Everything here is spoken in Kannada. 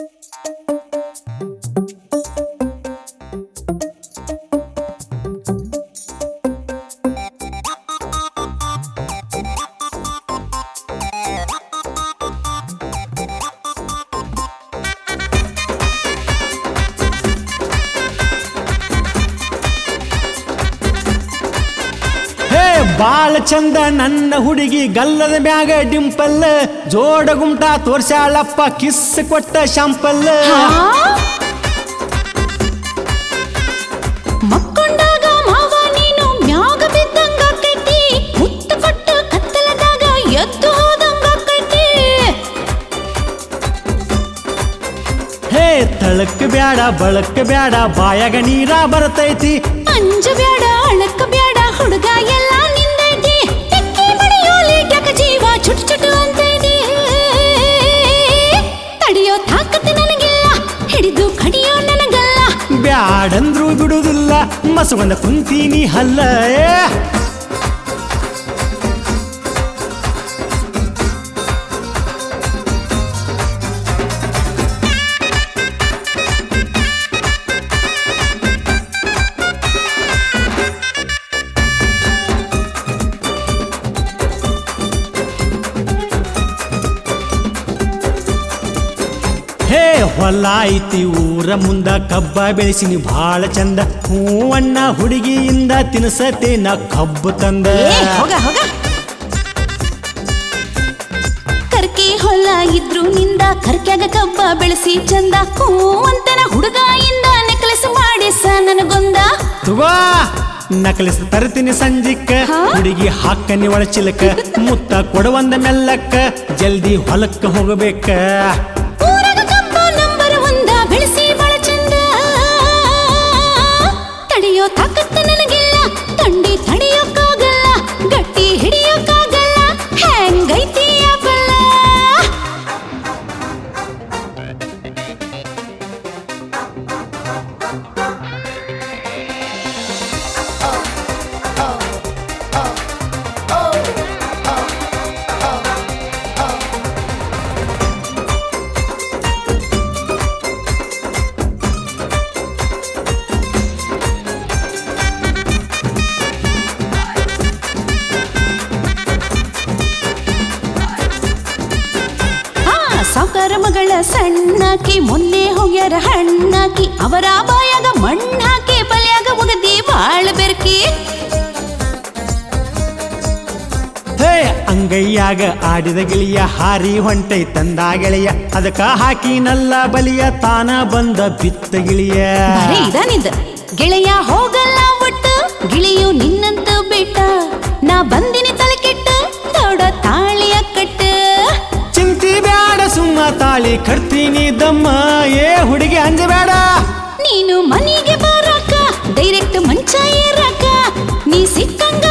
ಹೇ ಬಾಳ ಚಂದ ನನ್ನ ಹುಡುಗಿ ಗಲ್ಲದ ಮ್ಯಾಗ ಡಿಂಪಲ್ ಜೋಡ ಗುಮ್ಟ ತೋರ್ಸ್ಯಾಳಪ್ಪ ಕಿಸ್ ಕೊಟ್ಟ ಶಾಂಪಲ್ ಮಕ್ಕೊಂಡಾಗ ಮಾವ ನೀನು ಮ್ಯಾಗ ಬಿದ್ದಂಗ ಆಕೈತಿ ಮುತ್ತು ಕೊಟ್ಟು ಕತ್ತಲದಾಗ ಎದ್ದು ಹೋದಂಗ ಆಕೈತಿ ಹೇ ತಳಕ್ ಬ್ಯಾಡ ಬಳಕ್ ಬ್ಯಾಡ ಬಾಯಾಗ ನೀರ ಬರ್ತೈತಿ ಅಂಜ ಬ್ಯಾಡ ಅಳಕ್ಕ ಬ್ಯಾಡ ಹುಡುಗ ಎಲ್ಲ ನಿಂದೈತಿ ಟಿಕ್ಕಿ ಮಣಿಯೋ ಲೇಟ್ಯಾಕ ಜೀವ ಚುಟ್ ಚುಟು ಅಂತೈತಿ ತಡಿಯೋ ತಾಕತ್ತು ನನಗಿಲ್ಲ ಹಿಡಿದು ಕಡಿಯೋ ನನಗಲ್ಲ ಬ್ಯಾಡಂದ್ರೂ ಬಿಡುದಿಲ್ಲ ಮಸಗೊಂದ ಕುಂತೀನಿ ಹಲ್ಲ ಏ. ಹೇ ಹೊಲ ಐತಿ ಊರ ಮುಂದ ಕಬ್ಬ ಬೆಳೆಸಿನಿ ಭಾಳ ಚಂದ ಹೂವಣ್ಣ ಹುಡುಗಿಯಿಂದ ತಿನ್ಸತೇನ ಕಬ್ಬು ತಂದ ಏ, ಹೋಗ ಹೋಗ ಕರ್ಕೆ ಹೊಲ ಇದ್ರು ನಿಂದ ಕರ್ಕ್ಯಾಗ ಕಬ್ಬ ಬೆಳೆಸಿ ಚಂದ ಹೂ ಅಂತನ ಹುಡುಗ ಇಂದ ನೆಕ್ಲೆಸ್ ಮಾಡಿಸ ನನಗೊಂದ ತಗೋ ನಕಲಿಸ್ ತರ್ತೀನಿ ಸಂಜಿಕ್ಕ ಹಾ? ಹುಡುಗಿ ಹಾಕನಿ ಒಳ ಚಿಲಕ ಮುತ್ತ ಕೊಡುವಂದ ಮೆಲ್ಲಕ್ಕ ಜಲ್ದಿ ಹೊಲಕ್ಕ ಹೋಗಬೇಕ ಊರಾಗ ಕಬ್ಬ ನಂಬರ್ ಒಂದ ಬೆಳೆಸಿ ಬಾಳ ಚಂದ ತಡಿಯೋ ತಾಕತ್ತು ನನಗಿಲ್ಲ ತಂಡಿ ತಡಿಯೋಕ್ಕಾಗಲ್ಲ ಗಟ್ಟಿ ಹಿಡಿಯೋಕ್ಕಾಗಲ್ಲ ಹೆಂಗೈತಿ ಆ ಬಲ್ಲ ಆ ಸಾವುಕಾರ ಮಗಳ ಸಣ್ಣಾಕಿ ಮೊನ್ನೆ ಹೋಗ್ಯಾರ ಹಣ್ಣಾಕಿ ಅವರ ಬಾಯಾಗ ಮಣ್ಣಾಕಿ ಬಲ್ಯಾಗ ಒಗದಿ ಬಾಳ ಬೆರ್ಕಿ ಹೇ ಅಂಗೈಯಾಗ ಆಡಿದ ಗಿಳಿಯ ಹಾರಿ ಹೊಂಟೈ ತಂದ ಗೆಳೆಯ ಅದಕ್ಕ ಹಾಕಿ ನಲ್ಲ ಬಲಿಯ ತಾನ ಬಂದ ಬಿತ್ತ ಗಿಳಿಯ ಬರೀ ಇದಾನಿದ್ ಗೆಳೆಯ ಹೋಗಲ್ಲ ಒಟ್ಟು ಗಿಳಿಯು ನಿನ್ನಂತ ಬಿಟ್ಟ ನಾ ಬಂದಿನಿ ತಲೆ ಕೆಟ್ಟ ದೊಡ್ಡ ತಾಳಿಯ ಕಟ್ಟ ಚಿಂತಿ ಬ್ಯಾಡ ಸುಮ್ಮ ತಾಳಿ ಕಟ್ತೀನಿ ದಮ್ಮ ಏ ಹುಡುಗಿ ಅಂಜಬೇಡ ನೀನು ಮನೆಗೆ ಬರಾಕ ಡೈರೆಕ್ಟ್ ಮಂಚ ಏರಾಕ ನೀ ಸಿಕ್ಕಂಗ